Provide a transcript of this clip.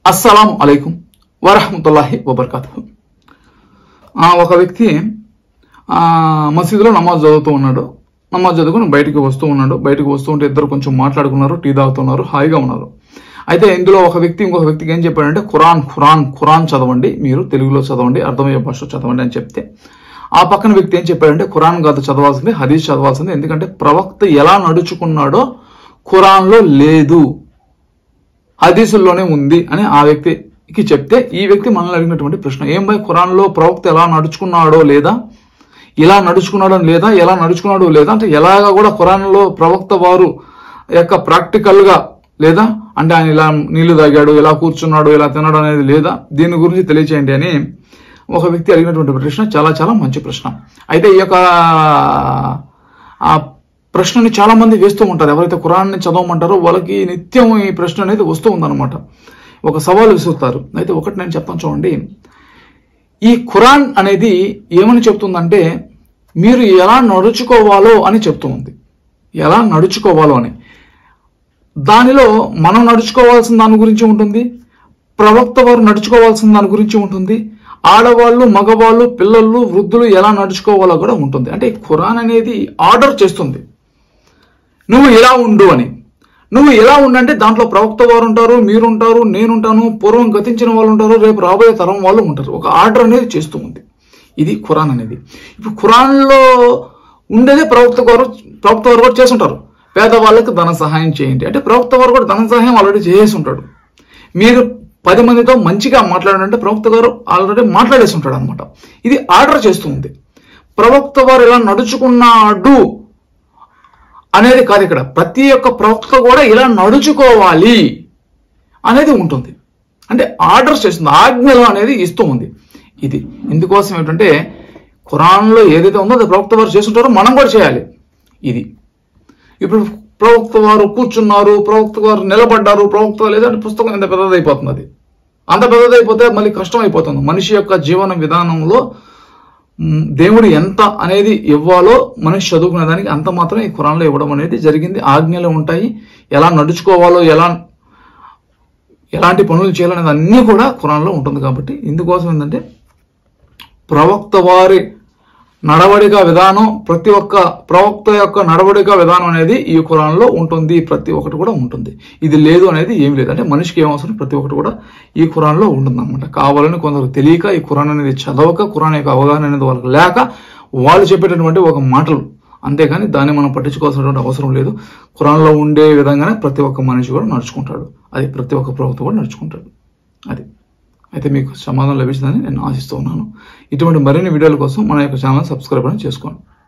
అస్సలం అలైకుం వరహమతుల్లాహి వబర్కాతు ఒక వ్యక్తి ఆ, మసీదులో నమాజ్ చదువుతూ ఉన్నాడు నమాజ్ చదువుకుని బయటికి వస్తూ ఉన్నాడు బయటికి వస్తూ ఉంటే ఇద్దరు కొంచెం మాట్లాడుకున్నారు టీ తాగుతున్నారు హాయిగా ఉన్నారు అయితే ఇందులో ఒక వ్యక్తి ఇంకొక వ్యక్తికి ఏం చెప్పాడంటే ఖురాన్ ఖురాన్ ఖురాన్ చదవండి మీరు తెలుగులో చదవండి అర్థమయ్యే భాష చదవండి అని చెప్తే ఆ పక్కన వ్యక్తి ఏం చెప్పాడంటే ఖురాన్ కాదు చదవాల్సింది హదీస్ చదవాల్సింది ఎందుకంటే ప్రవక్త ఎలా నడుచుకున్నాడో ఖురాన్లో లేదు హదీసుల్లోనే ఉంది అని ఆ వ్యక్తికి చెప్తే ఈ వ్యక్తి మనల్ని అడిగినటువంటి ప్రశ్న ఏం భయ్ ఖురాన్లో ప్రవక్త ఎలా నడుచుకున్నాడో లేదా ఇలా నడుచుకున్నాడో లేదా ఎలా నడుచుకున్నాడో లేదా అంటే ఎలాగా కూడా ఖురాన్లో ప్రవక్త వారు యొక్క ప్రాక్టికల్ గా లేదా అంటే ఆయన ఇలా నీళ్లు తాగాడు ఎలా కూర్చున్నాడు ఎలా తిన్నాడు అనేది లేదా దీని గురించి తెలియచేయండి అని ఒక వ్యక్తి అడిగినటువంటి ప్రశ్న చాలా చాలా మంచి ప్రశ్న అయితే ఈ యొక్క ఆ ప్రశ్నని చాలా మంది వేస్తూ ఉంటారు ఎవరైతే ఖురాన్ని చదవమంటారో వాళ్ళకి నిత్యం ఈ ప్రశ్న అనేది వస్తూ ఉందన్నమాట ఒక సవాలు విసురుతారు అయితే ఒకటి నేను చెప్తాను చూడండి ఈ ఖురాన్ అనేది ఏమని చెప్తుందంటే మీరు ఎలా నడుచుకోవాలో అని చెప్తూ ఉంది ఎలా నడుచుకోవాలో అని దానిలో మనం నడుచుకోవాల్సిన దాని గురించి ఉంటుంది ప్రవక్త వారు నడుచుకోవాల్సిన దాని గురించి ఉంటుంది ఆడవాళ్ళు మగవాళ్ళు పిల్లలు వృద్ధులు ఎలా నడుచుకోవాలో కూడా ఉంటుంది అంటే ఖురాన్ అనేది ఆర్డర్ చేస్తుంది నువ్వు ఇలా ఉండు అని నువ్వు ఎలా ఉండంటే దాంట్లో ప్రవక్త వారు ఉంటారు మీరుంటారు నేనుంటాను పూర్వం గతించిన వాళ్ళు ఉంటారు రేపు రాబోయే తరం వాళ్ళు ఉంటారు ఒక ఆర్డర్ అనేది చేస్తూ ఉంది ఇది ఖురాన్ అనేది ఇప్పుడు ఖురాన్లో ఉండేదే ప్రవక్త వారు ప్రవక్త వారు కూడా చేస్తుంటారు పేదవాళ్ళకి ధన సహాయం చేయండి అంటే ప్రవక్త వారు కూడా ధన సహాయం ఆల్రెడీ చేసి ఉంటాడు మీరు పది మందితో మంచిగా మాట్లాడంటే ప్రవక్త గారు ఆల్రెడీ మాట్లాడేసి ఉంటాడు అనమాట ఇది ఆర్డర్ చేస్తూ ఉంది ప్రవక్త వారు ఇలా నడుచుకున్నాడు అనేది కాదు ఇక్కడ ప్రతి ఒక్క ప్రవక్త కూడా ఇలా నడుచుకోవాలి అనేది ఉంటుంది అంటే ఆర్డర్స్ చేస్తుంది ఆజ్ఞలు అనేది ఇస్తూ ఉంది ఇది ఇందుకోసం ఏంటంటే ఖురాన్లో ఏదైతే ఉందో అది ప్రవక్త వారు చేస్తుంటారో మనం కూడా చేయాలి ఇది ఇప్పుడు ప్రవక్త వారు కూర్చున్నారు ప్రవక్త వారు నిలబడ్డారు ప్రవక్త లేదంటే పుస్తకం ఎంత పెద్దదైపోతుంది అది అంత పెద్దదైపోతే మళ్ళీ కష్టం అయిపోతుంది మనిషి యొక్క జీవన విధానంలో మ్, దేవుడు ఎంత అనేది ఇవ్వాలో మనిషి చదువుకునే దానికి అంత మాత్రం ఈ ఖురాన్లో ఇవ్వడం అనేది జరిగింది ఆజ్ఞలు ఉంటాయి ఎలా నడుచుకోవాలో ఎలా ఎలాంటి పనులు చేయాలనేది అన్నీ కూడా ఖురాన్లో ఉంటుంది కాబట్టి ఇందుకోసం ఏంటంటే ప్రవక్త వారి నడవడిక విధానం ప్రతి ఒక్క ప్రవక్త యొక్క నడవడిక విధానం అనేది ఈ ఖురాన్లో ఉంటుంది ప్రతి ఒక్కటి కూడా ఉంటుంది ఇది లేదు అనేది ఏమి లేదు అంటే మనిషికి ఏం అవసరం ప్రతి ఒక్కటి కూడా ఈ ఖురాన్లో ఉంటుంది అనమాట కావాలని కొందరు తెలియక ఈ ఖురాన్ అనేది చదవక ఖురాన్ యొక్క అవగాహన అనేది వాళ్ళకి లేక వాళ్ళు చెప్పేటటువంటి ఒక మాటలు అంతేగాని దాన్ని మనం పట్టించుకోవాల్సినటువంటి అవసరం లేదు ఖురాన్లో ఉండే విధంగానే ప్రతి ఒక్క మనిషి కూడా నడుచుకుంటాడు అది ప్రతి ఒక్క ప్రవక్త కూడా నడుచుకుంటాడు అది అయితే మీకు సమాధానం లభించిందని నేను ఆశిస్తూ ఉన్నాను ఇటువంటి మరిన్ని వీడియోల కోసం మన యొక్క ఛానల్ సబ్స్క్రైబ్ అని చేసుకోండి